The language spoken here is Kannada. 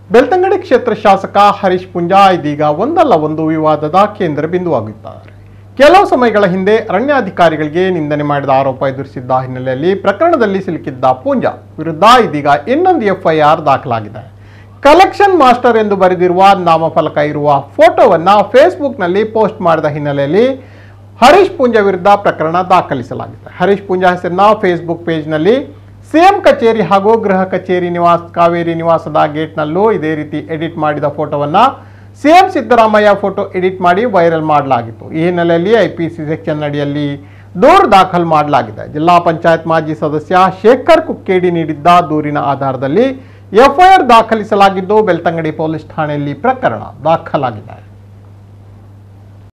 ಬೆಳ್ತಂಗಡಿ ಕ್ಷೇತ್ರ ಶಾಸಕ ಹರೀಶ್ ಪುಂಜಾ ಇದೀಗ ಒಂದಲ್ಲ ಒಂದು ವಿವಾದದ ಕೇಂದ್ರ ಬಿಂದುವಾಗಿದ್ದಾರೆ ಕೆಲವು ಸಮಯಗಳ ಹಿಂದೆ ಅರಣ್ಯಾಧಿಕಾರಿಗಳಿಗೆ ನಿಂದನೆ ಮಾಡಿದ ಆರೋಪ ಎದುರಿಸಿದ್ದ ಹಿನ್ನೆಲೆಯಲ್ಲಿ ಪ್ರಕರಣದಲ್ಲಿ ಸಿಲುಕಿದ್ದ ಪೂಂಜಾ ವಿರುದ್ಧ ಇದೀಗ ಇನ್ನೊಂದು ಎಫ್ಐಆರ್ ದಾಖಲಾಗಿದೆ ಕಲೆಕ್ಷನ್ ಮಾಸ್ಟರ್ ಎಂದು ಬರೆದಿರುವ ನಾಮಫಲಕ ಇರುವ ಫೋಟೋವನ್ನ ಫೇಸ್ಬುಕ್ನಲ್ಲಿ ಪೋಸ್ಟ್ ಮಾಡಿದ ಹಿನ್ನೆಲೆಯಲ್ಲಿ ಹರೀಶ್ ಪೂಂಜಾ ವಿರುದ್ಧ ಪ್ರಕರಣ ದಾಖಲಿಸಲಾಗಿದೆ ಹರೀಶ್ ಪೂಂಜಾ ಹೆಸರಿನ ಫೇಸ್ಬುಕ್ ಪೇಜ್ನಲ್ಲಿ ಸಿಎಂ ಕಚೇರಿ ಹಾಗೂ ಗೃಹ ಕಚೇರಿ ನಿವಾಸ ಕಾವೇರಿ ನಿವಾಸದ ಗೇಟ್ನಲ್ಲೂ ಇದೇ ರೀತಿ ಎಡಿಟ್ ಮಾಡಿದ ಫೋಟೋವನ್ನ ಸಿಎಂ ಸಿದ್ದರಾಮಯ್ಯ ಫೋಟೋ ಎಡಿಟ್ ಮಾಡಿ ವೈರಲ್ ಮಾಡಲಾಗಿತ್ತು ಈ ಹಿನ್ನೆಲೆಯಲ್ಲಿ ಐಪಿಸಿ ಸೆಕ್ಷನ್ ಅಡಿಯಲ್ಲಿ ದೂರು ದಾಖಲು ಮಾಡಲಾಗಿದೆ ಜಿಲ್ಲಾ ಪಂಚಾಯತ್ ಮಾಜಿ ಸದಸ್ಯ ಶೇಖರ್ ಕುಕ್ಕೇಡಿ ನೀಡಿದ್ದ ದೂರಿನ ಆಧಾರದಲ್ಲಿ ಎಫ್ಐಆರ್ ದಾಖಲಿಸಲಾಗಿದ್ದು ಬೆಳ್ತಂಗಡಿ ಪೊಲೀಸ್ ಠಾಣೆಯಲ್ಲಿ ಪ್ರಕರಣ ದಾಖಲಾಗಿದೆ